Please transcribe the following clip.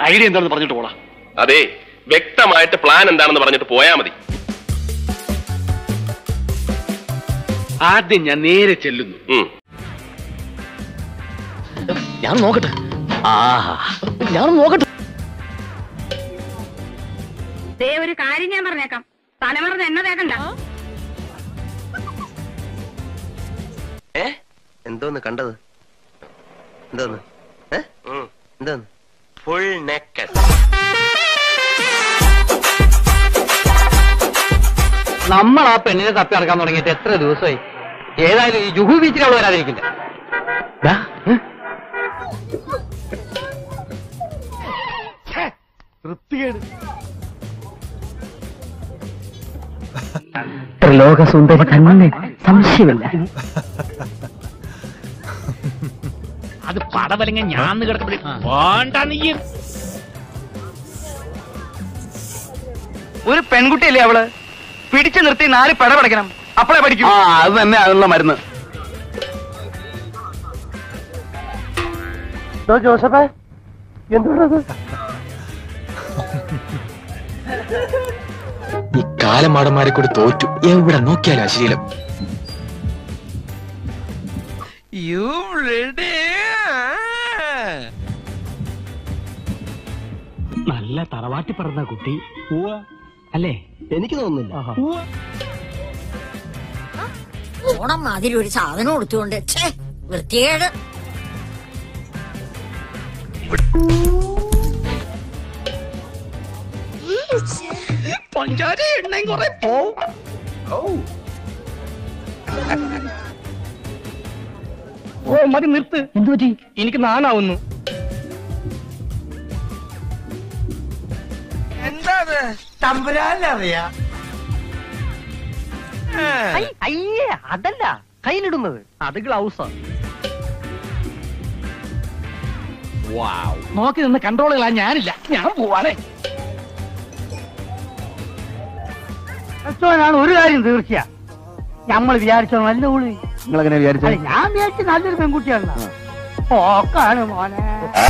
Idea എന്താണെന്ന് പറഞ്ഞിട്ട് പോടാ അതെ വ്യക്തമായിട്ട് പ്ലാൻ എന്താണെന്ന് പറഞ്ഞിട്ട് പോയാ മതി ആദ്യം ഞാൻ നേരെ ചെല്ലുന്നു ഉം. ഞാൻ നോക്കട്ടെ ആഹാ ഞാൻ നോക്കട്ടെ ദേ ഒരു കാര്യം ഞാൻ പറഞ്ഞേക്കാം തലമറന്ന് എന്നെ തേക്കണ്ട ഏ എന്തോന്ന് കണ്ടത് എന്തോന്ന് ഏ ഉം. എന്തോന്ന് ഫുൾ നെക്കഡ് നമ്മൾ ആ പെണ്ണിനെ തപ്പി നടക്കാൻ തുടങ്ങിയിട്ട് എത്ര ദിവസമായി ഏതായാലും ഈ ജുഹു ബീച്ചിൽ അവൾ വരാതിരിക്കില്ല ദാ, ഏ? ത്രിലോകസുന്ദരി തന്നെ സംശയമില്ല അത് പടവലങ്ങ ഞാൻ കിടക്കുമ്പോഴേ വേണ്ട നീ ഒരു പെൺകുട്ടിയല്ലേ അവള് പിടിച്ചു നിർത്തി നാല് പട പഠിക്കണം അപ്പളെ പഠിക്കും ആ അത് തന്നെ അതിനുള്ള മരുന്ന് ജോസഫേ എന്തുകൊണ്ടത് ഈ കാലമാടന്മാരെ കൂടി തോറ്റു എവിടെ നോക്കിയാലും അശ്ലീലം നല്ല തറവാട്ടി പറഞ്ഞ കുട്ടി അല്ലേ എനിക്ക് തോന്നുന്നില്ല ഓണം മാതിരി ഒരു സാധനം കൊടുത്തുകൊണ്ട് ഛേ വൃത്തികേട് പഞ്ചാര എണ്ണയും കുറെ പോവും ഓ മതി നിർത്ത് എന്തു പറ്റി എനിക്ക് നാണാവുന്നു അയ്യേ അതല്ല കയ്യിലിടുന്നത് അത് ഗ്ലൗസാ നോക്കി നിന്ന് കൺട്രോൾ ചെയ്യാൻ ഞാനില്ല ഞാൻ പോവാണേ ആണ് ഒരു കാര്യം തീർച്ചയാ നമ്മൾ വിചാരിച്ചോ നല്ല ഉള്ളി നിങ്ങൾ എങ്ങനെ വിചാരിച്ചത് ഞാൻ വിചാരിച്ച നല്ലൊരു പെൺകുട്ടിയാണ് ഓക്കാണ് മോനെ